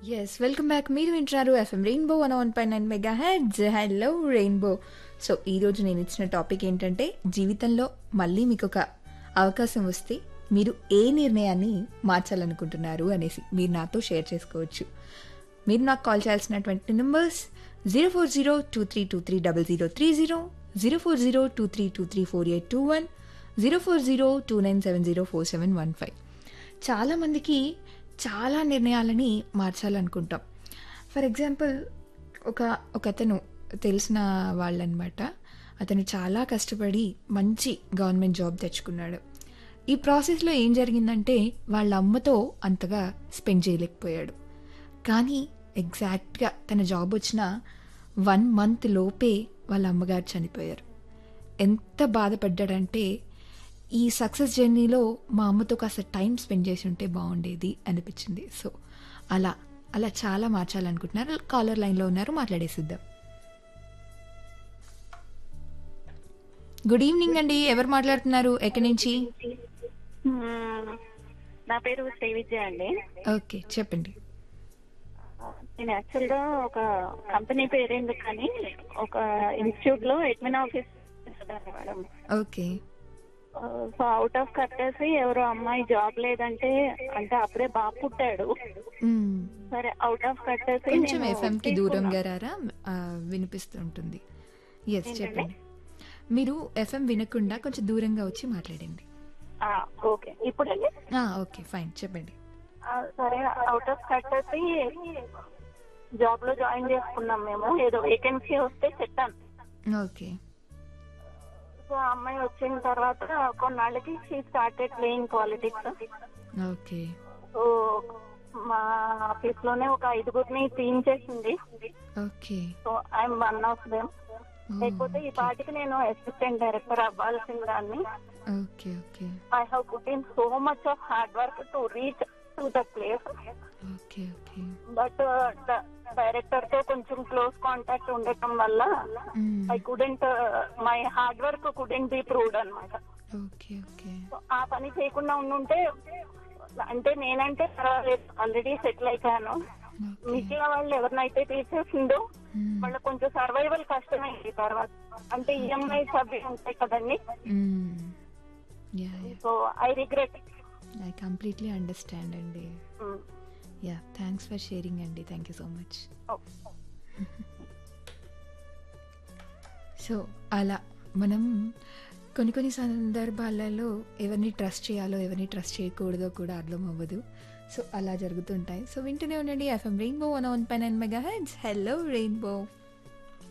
Yes welcome back మీరు వింటున్నారు FM Rainbow one one point nine mega heads hello Rainbow so ఈరోజు నేను ఇచ్చిన టాపిక్ ఏంటంటే జీవితంలో మళ్ళీ మీకు ఒక అవకాశం వస్తే మీరు ఏ నిర్ణయాన్ని మార్చాలనుకుంటున్నారు అనేసి మీరు నాతో షేర్ చేసుకోవచ్చు మీరు నాకు కాల్ చేయాల్సినటువంటి numbers zero four zero two three two three double zero three zero zero four zero two three two three four eight two one zero four zero two nine seven zero four seven one five చాలామందికి చాలా నిర్ణయాలని మార్చాలనుకుంటాం for example ఒక ఒక అతను తెలిసిన వాళ్ళనమాట అతను చాలా కష్టపడి మంచి గవర్నమెంట్ జాబ్ తెచ్చుకున్నాడు ఈ ప్రాసెస్లో ఏం జరిగిందంటే వాళ్ళ అమ్మతో అంతగా స్పెండ్ చేయలేకపోయాడు కానీ ఎగ్జాక్ట్గా తన జాబ్ వచ్చిన వన్ మంత్ లోపే వాళ్ళ అమ్మగారు చనిపోయారు ఎంత బాధపడ్డాడంటే ఈ సక్సెస్ జర్నీలో మా అమ్మతో కాస్త టైం స్పెండ్ చేసి ఉంటే బాగుండేది అనిపించింది సో అలా అలా చాలా మార్చాలనుకుంటున్నారు కాలర్ లైన్లో ఉన్నారు మాట్లాడేసిద్దాం గుడ్ ఈవినింగ్ అండి ఎవరు మాట్లాడుతున్నారు ఎక్కడి నుంచి మ్మ్. నా పేరు శ్రీ విద్య అండి ఓకే చెప్పండి నేను యాక్చువల్ గా ఒక కంపెనీ పేరు ఎందుకు కానీ ఒక ఇన్స్టిట్యూట్ లో admin office madam okay so out of కట్టేసి ఎవరో అమ్మాయి జాబ్ లేదంటే అంటే అప్పుడే బాబు పుట్టాడు మ్మ్. సరే అవుట్ ఆఫ్ కట్టేసి కొంచెం నేను ఎఫ్ఎంకి తీసుకున్నా. దూరంగా రారా ఆ, వినిపిస్తుంటుంది ఎస్ చెప్పండి మీరు ఎఫ్ఎం వినకుండా కొంచెం దూరంగా వచ్చి మాట్లాడండి ఆ, ఓకే ఇప్పుడండి ఆ, ఓకే ఫైన్ చెప్పండి ఆ, సరే అవుట్ ఆఫ్ కట్టేసి జాబ్ లో జాయిన్ చేసుకున్నాం మేము ఏదో వేకెన్సీ వస్తే చెప్పాను ఓకే సో ఆ అమ్మాయి వచ్చిన తర్వాత కొన్నాళ్ళకి she started playing politics okay so మా ఆఫీస్ లోనే ఒక ఐదుగురిని టీమ్ చేసింది okay so I'm one of them లేకపోతే ఈ పాటికి నేను అసిస్టెంట్ డైరెక్టర్ అవ్వాల్సిన దాన్ని okay okay I have put in so much of hard work to reach to the place okay okay but director తో కొంచెం క్లోజ్ కాంటాక్ట్ ఉండటం వల్ల I couldn't my hard work couldn't be proved అనమాట okay okay ఆ పని చేయకుండా ఉండుంటే అంటే నేనంటే పర్వాలేదు ఆల్రెడీ సెటిల్ అయిపోయాను మిగిలిన వాళ్ళు ఎవరినైతే తీసేసిందో వాళ్ళకి కొంచెం సర్వైవల్ కష్టమైంది తర్వాత అంటే ఈఎంఐస్ అవి ఉంటాయి కదండి yeah yeah so I regret I completely understand అండి యా థ్యాంక్స్ ఫర్ షేరింగ్ అండి thank you so much so అలా మనం కొన్ని కొన్ని సందర్భాలలో ఎవరిని ట్రస్ట్ చేయాలో ఎవరిని ట్రస్ట్ చేయకూడదో కూడా అర్థం అవ్వదు సో అలా జరుగుతుంటాయి సో వింటూనే ఉండండి FM Rainbow one one nine and mega heads hello rainbow